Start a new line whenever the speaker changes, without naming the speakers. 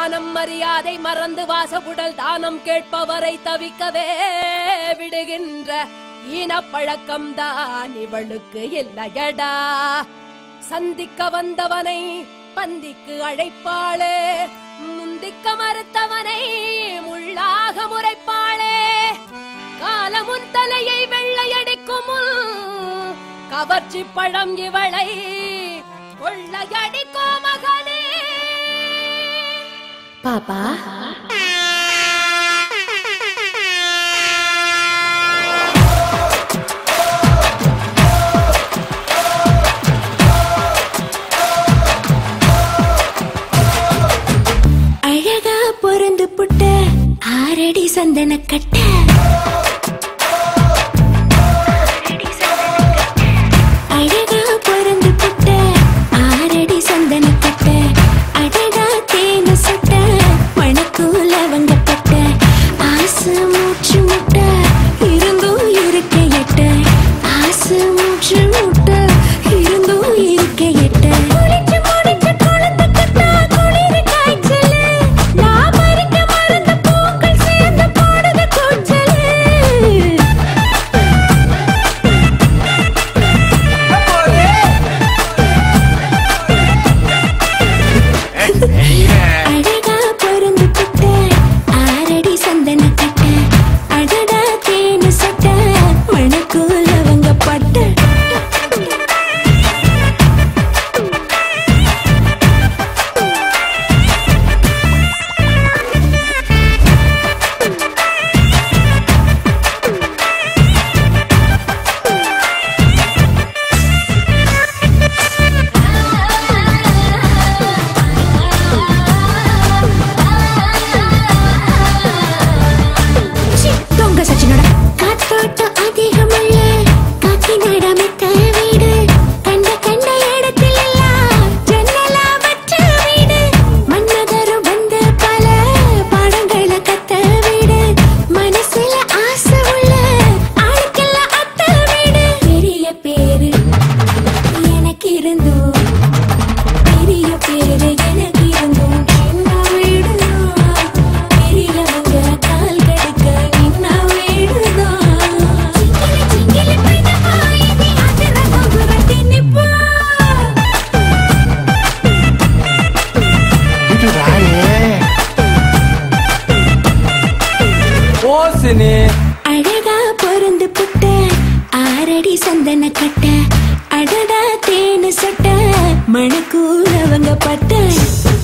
மானம் மரியாதை மறந்து வாசகுடல் தானம் கேட்பவரை தவிக்கவே விடுகின்ற ஈனப்பழக்கம் தான் இவளுக்கு இல்லையடா சந்திக்க வந்தவனை பந்திக்கு அழைப்பாளே முந்திக்க மறுத்தவனை முள்ளாக முறைப்பாளே காலமுன் தலையை வெள்ளையடிக்கும் முன் கவர்ச்சி பழம் இவளை கொள்ளையடிக்கோ மகனே
பாப்பா அழகா பொறந்து புட்ட ஆரடி சந்தன கட்ட அழகா பொறந்து புட்ட ஆரடி சந்தன கட்ட அழகா தேன சட்ட மணக்கூல வங்கப்பட்ட ஆசை மூச்சு முட்ட இருந்தும் இருக்க எட்ட ஆசை மூச்சு முட்ட இருந்தும் இருக்க எட்ட குளிச்சு முடிச்சு குளத்து கட்டா குளிர் காய்ச்சலு நான் பறிக்க மறந்த பூக்கள் சேர்ந்து போடுது கூச்சலு அழகா பொருந்து புட்ட ஆரடி சந்தன கட்ட அடடா தேனு சட்ட மணக்கூல அவங்க பட்ட சி, தொங்க சச்சினோட காத்தோட்டம் அதிகமுள்ள காக்கி நடமித்த வீடு கண்ட கண்ட இடத்தில் எல்லாம் ஜன்னலா வச்ச வீடு மன்னதரும் வந்த பல பாடங்களை கத்த வீடு மனசுல ஆசை உள்ள ஆளுக்கெல்லாம் அத்த வீடு பெரிய பேரு எனக்கு இருந்தோம் பெரிய பேரு எனக்கு இருந்தும் சின்ன வீடுதான் பெரியவங்க கால் கடுக்க நின்ன வீடுதான் சிங்கிலி சிங்கிலி பின்னமா இது அதிர கோபுரத்தி நிப்பா
ஓசினி
அழகா பொருந்து புட்ட ஆரடி சந்தன கட்ட அடடா தேனு சொட்ட மணக்கூலவங்க பட்ட